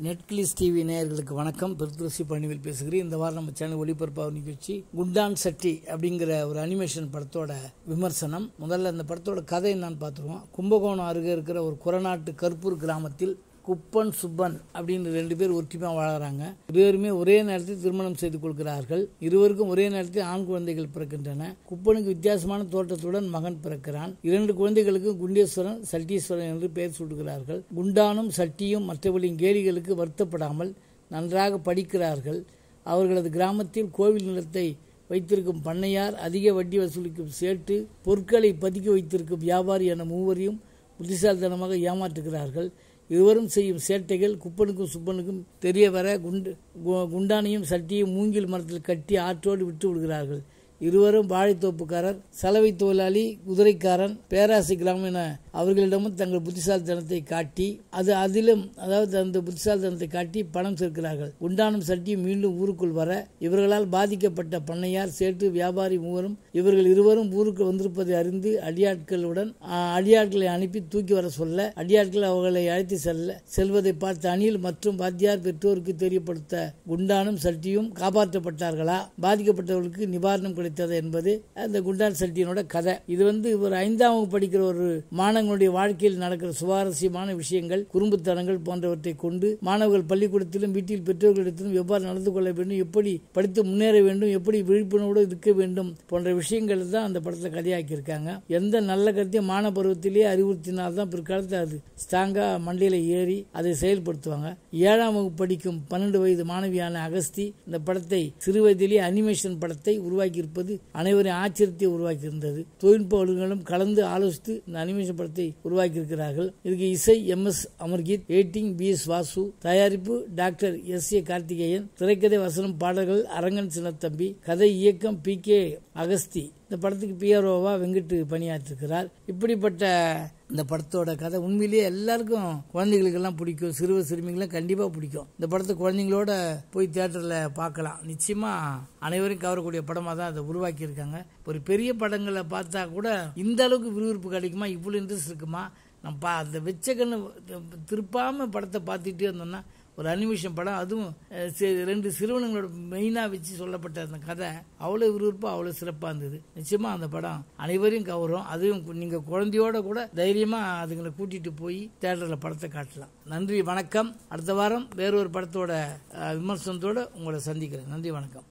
நெட்கிளிஸ் TV நேயர்களுக்கு வணக்கம் பெருத்துரசி பணிவில் பேசுகிறேன் இந்த வாரம் நம்ம சேனல் ஒளிபரப்பாக நிகழ்ச்சி குண்டான் சட்டி அப்படிங்கிற ஒரு அனிமேஷன் படத்தோட விமர்சனம் முதல்ல இந்த படத்தோட கதை என்னன்னு பார்த்துருவோம் கும்பகோணம் அருகே இருக்கிற ஒரு குரநாட்டு கருப்பூர் கிராமத்தில் குப்பன் சுப்பன் அப்படின்னு ரெண்டு பேர் ஒற்றுமையாக வாழறாங்க இருவருமே ஒரே நேரத்தில் திருமணம் செய்து கொள்கிறார்கள் இருவருக்கும் ஒரே நேரத்தில் ஆண் குழந்தைகள் பிறக்கின்றன குப்பனுக்கு வித்தியாசமான தோற்றத்துடன் மகன் பிறக்கிறான் இரண்டு குழந்தைகளுக்கு குண்டேஸ்வரன் சட்டீஸ்வரன் என்று பெயர் சூட்டுகிறார்கள் குண்டானும் சட்டியும் மற்றவர்களின் கேலிகளுக்கு வருத்தப்படாமல் நன்றாக படிக்கிறார்கள் அவர்களது கிராமத்தில் கோவில் நிலத்தை வைத்திருக்கும் பண்ணையார் அதிக வட்டி வசூலிக்கும் சேட்டு பொருட்களை பதுக்கி வைத்திருக்கும் வியாபாரி என மூவரையும் புத்திசாலித்தனமாக ஏமாற்றுகிறார்கள் இருவரும் செய்யும் சேட்டைகள் குப்பனுக்கும் சுப்பனுக்கும் தெரிய வர குண்டு கு- குண்டானையும் சட்டியும் மூங்கில் மரத்தில் கட்டி ஆற்றோடு விட்டு விடுகிறார்கள் இருவரும் வாழைத்தோப்புக்காரர் சலவை தொழிலாளி குதிரைக்காரன் பேராசை கிராமம் என அவர்களிடமும் தங்கள் புத்திசாலித்தனத்தை காட்டி அது அதிலும் அதாவது அந்த புத்திசாலித்தனத்தை காட்டி பணம் சேர்க்கிறார்கள் குண்டானும் சட்டியும் மீண்டும் ஊருக்குள் வர இவர்களால் பாதிக்கப்பட்ட பண்ணையார் சேட்டு வியாபாரி மூவரும் இவர்கள் இருவரும் ஊருக்கு வந்திருப்பதை அறிந்து அடியாட்களுடன் ஆ, அடியாட்களை அனுப்பி தூக்கி வர சொல்ல அடியாட்கள் அவர்களை அழைத்து செல்ல செல்வதை பார்த்த அணில் மற்றும் வாத்தியார் பெற்றோருக்கு தெரியப்படுத்த குண்டானும் சட்டியும் காப்பாற்றப்பட்டார்களா பாதிக்கப்பட்டவர்களுக்கு நிவாரணம் கிடைத்தது என்பது அந்த குண்டான் சட்டியனோட கதை இது வந்து ஒரு ஐந்தாம் வகுப்பு படிக்கிற ஒரு மாணவர்களுடைய வாழ்க்கையில் நடக்கிற சுவாரஸ்யமான விஷயங்கள் குறும்புத்தனங்கள் போன்றவற்றை கொண்டு மாணவர்கள் பள்ளிக்கூடத்திலும் வீட்டில் பெற்றோர்களிடத்திலும் எவ்வாறு நடந்து கொள்ள வேண்டும் எப்படி படித்து முன்னேற வேண்டும் எப்படி விழிப்புணர்வோடு இருக்க வேண்டும் போன்ற விஷயங்கள் தான் அந்த படத்தை கதையாக்கி இருக்காங்க எந்த நல்ல கருத்தையும் மாணவ பருவத்திலேயே அறிவுறுத்தினால்தான் பிற்காலத்தில் அது ஸ்ட்ராங்கா மண்டையில ஏறி அதை செயல்படுத்துவாங்க ஏழாம் வகுப்பு படிக்கும் பன்னெண்டு வயது மாணவியான அகஸ்தி இந்த படத்தை சிறு வயதிலேயே அனிமேஷன் படத்தை உருவாக்கி இருப்பது அனைவரின் ஆச்சரியத்தை உருவாக்கி இருந்தது தொழில்நுட்ப வல்லுநர்களும் கலந்து ஆலோசித்து இந்த அனிமேஷன் படத்தை உருவாக்கி இருக்கிறார்கள் இதுக்கு இசை M S Amarjeet editing P S Vasu தயாரிப்பு டாக்டர் எஸ் ஏ கார்த்திகேயன் திரைக்கதை வசனம் பாடல்கள் அரங்கன் சின்னத்தம்பி கதை இயக்கம் பி கே அகஸ்தி இந்த படத்துக்கு பிஆர்ஓவா வெங்கட் பணியாற்றிருக்கிறார் இப்படிப்பட்ட இந்த படத்தோட கதை உண்மையிலேயே எல்லாருக்கும் குழந்தைகளுக்கெல்லாம் பிடிக்கும் சிறுவ சிறுமிகளும் கண்டிப்பாக பிடிக்கும் இந்த படத்தை குழந்தைங்களோட போய் தியேட்டரில் பார்க்கலாம் நிச்சயமாக அனைவரும் கவரக்கூடிய படமாக தான் அதை உருவாக்கி இருக்காங்க ஒரு பெரிய படங்களை பார்த்தா கூட இந்த அளவுக்கு விறுவிறுப்பு கிடைக்குமா இவ்வளோ இன்ட்ரெஸ்ட் இருக்குமா நம்ம பா அந்த வெச்ச கண்ணு திருப்பாமல் படத்தை பார்த்துட்டே இருந்தோம்னா ஒரு அனிமேஷன் படம் அதுவும் அஹ், சி- ரெண்டு சிறுவனங்களோட மெயினாக வச்சு சொல்லப்பட்ட அந்த கதை அவ்வளோ விறுவிறுப்பாக அவ்வளோ சிறப்பாக இருந்தது நிச்சயமாக அந்த படம் அனைவரையும் கவரும் அதுவும் நீங்கள் குழந்தையோட கூட தைரியமாக அதுங்களை கூட்டிகிட்டு போய் தேட்டரில் படத்தை காட்டலாம் நன்றி வணக்கம் அடுத்த வாரம் வேறொரு படத்தோட அஹ், விமர்சனத்தோட உங்களை சந்திக்கிறேன் நன்றி வணக்கம்